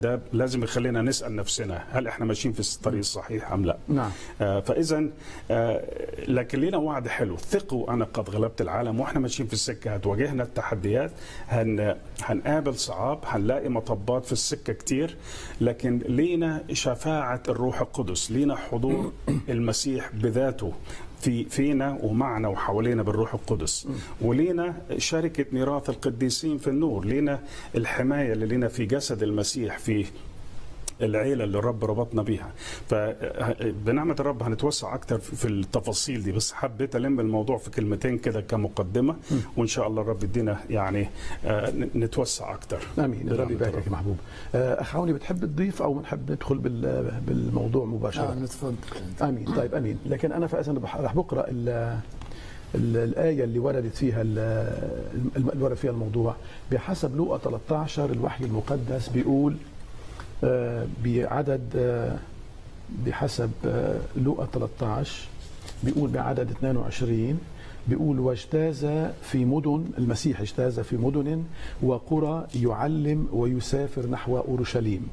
ده لازم يخلينا نسال نفسنا هل احنا ماشيين في الطريق الصحيح ام لا؟ نعم آه فاذا آه لكن لينا وعد حلو ثقوا انا قد غلبت العالم واحنا ماشيين في السكه هتواجهنا التحديات هن هنقابل صعاب هنلاقي مطبات في السكه كتير لكن لينا شفاعه الروح القدس لينا حضور المسيح بذاته في فينا ومعنا وحوالينا بالروح القدس ولينا شركة ميراث القديسين في النور لينا الحماية اللي لينا في جسد المسيح في العيله اللي الرب ربطنا بيها فبنعمه الرب هنتوسع اكتر في التفاصيل دي بس حبيت الم الموضوع في كلمتين كده كمقدمه وان شاء الله الرب يدينا يعني آه، نتوسع اكتر امين الرب بنعمة يباركك يا محبوب آه، اخ عوني بتحب تضيف او بنحب ندخل بال- بالموضوع مباشره اه نتفضل امين طيب امين لكن انا فاذا رح رح بقرا ال ال- الآية اللي وردت فيها ال- الم- اللي ورد فيها الموضوع بحسب لوقا 13 الوحي المقدس بيقول آه، بعدد آه، بحسب آه، لوقا 13 بيقول بعدد 22 بيقول واجتاز في مدن المسيح اجتاز في مدن وقرى يعلم ويسافر نحو اورشليم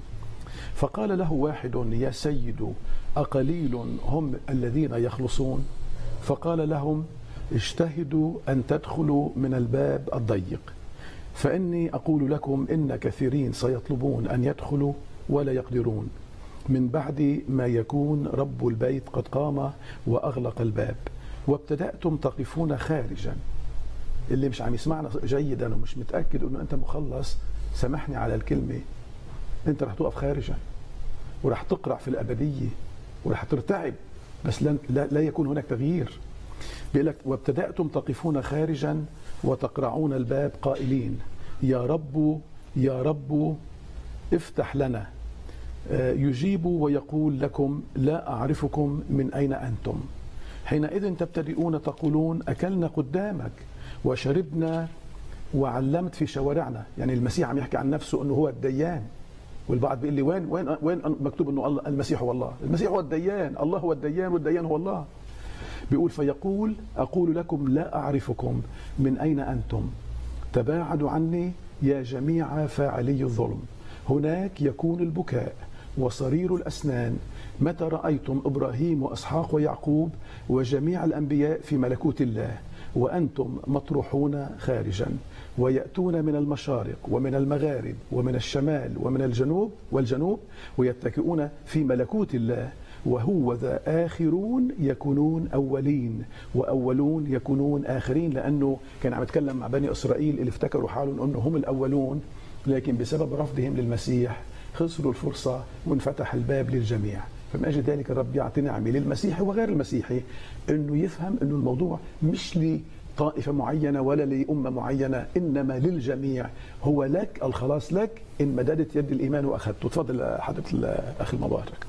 فقال له واحد يا سيد أقليل هم الذين يخلصون فقال لهم اجتهدوا أن تدخلوا من الباب الضيق فإني أقول لكم إن كثيرين سيطلبون أن يدخلوا ولا يقدرون من بعد ما يكون رب البيت قد قام وأغلق الباب وابتدأتم تقفون خارجا اللي مش عم يسمعنا جيدا ومش متأكد أنه أنت مخلص سامحني على الكلمة انت رح تقف خارجا ورح تقرع في الابديه ورح ترتعب بس لن لا, لا يكون هناك تغيير بيقول لك وابتداتم تقفون خارجا وتقرعون الباب قائلين يا رب يا رب افتح لنا آه، يجيب ويقول لكم لا اعرفكم من اين انتم حينئذ تبتدئون تقولون اكلنا قدامك وشربنا وعلمت في شوارعنا يعني المسيح عم يحكي عن نفسه انه هو الديان والبعض بيقول لي وين وين وين مكتوب انه الله المسيح هو الله المسيح هو الديان الله هو الديان والديان هو الله بيقول فيقول اقول لكم لا اعرفكم من اين انتم تباعدوا عني يا جميع فاعلي الظلم هناك يكون البكاء وصرير الاسنان متى رايتم ابراهيم واسحاق ويعقوب وجميع الانبياء في ملكوت الله وانتم مطروحون خارجا وياتون من المشارق ومن المغارب ومن الشمال ومن الجنوب والجنوب ويتكئون في ملكوت الله وهو ذا آخرون يكونون أولين وأولون يكونون آخرين لأنه كان عم يتكلم مع بني إسرائيل اللي افتكروا حالهم أنه هم الأولون لكن بسبب رفضهم للمسيح خسروا الفرصة وانفتح الباب للجميع فمن أجل ذلك الرب يعطي نعمة للمسيحي وغير المسيحي أنه يفهم أنه الموضوع مش لطائفة معينة ولا لأمة معينة إنما للجميع هو لك الخلاص لك إن مددت يد الإيمان وأخذته تفضل حضرة الأخ المبارك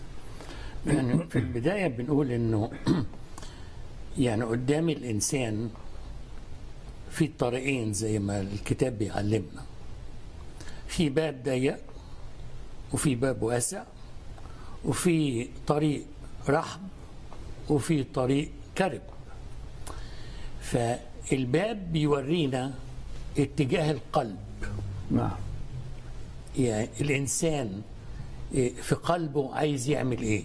يعني في البداية بنقول إنه يعني قدام الإنسان في طريقين زي ما الكتاب بيعلمنا في باب ضيق وفي باب واسع وفي طريق رحب وفي طريق كرب فالباب بيورينا اتجاه القلب نعم يعني الانسان في قلبه عايز يعمل ايه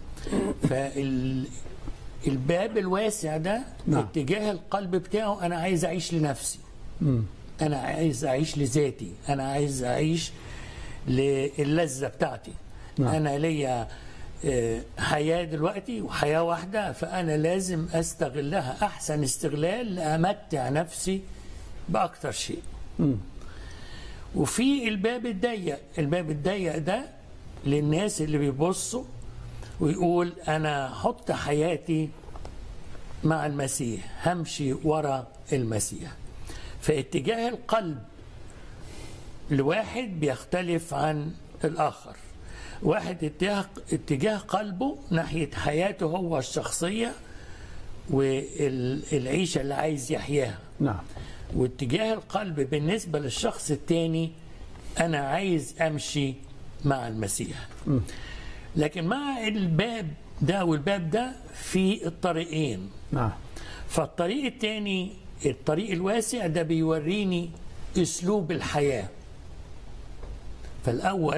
فالباب الواسع ده نعم. اتجاه القلب بتاعه انا عايز اعيش لنفسي انا عايز اعيش لذاتي انا عايز اعيش للذه بتاعتي نعم. انا ليا آه، حياه دلوقتي وحياه واحده فانا لازم استغلها احسن استغلال لامتع نفسي باكتر شيء وفي الباب الضيق الباب الضيق ده للناس اللي بيبصوا ويقول انا هحط حياتي مع المسيح همشي ورا المسيح فاتجاه القلب لواحد بيختلف عن الاخر واحد اتجاه اتجاه قلبه ناحيه حياته هو الشخصيه والعيشه اللي عايز يحياها نعم واتجاه القلب بالنسبة للشخص التاني أنا عايز أمشي مع المسيح لكن مع الباب ده والباب ده في الطريقين نعم فالطريق التاني الطريق الواسع ده بيوريني أسلوب الحياة فالأول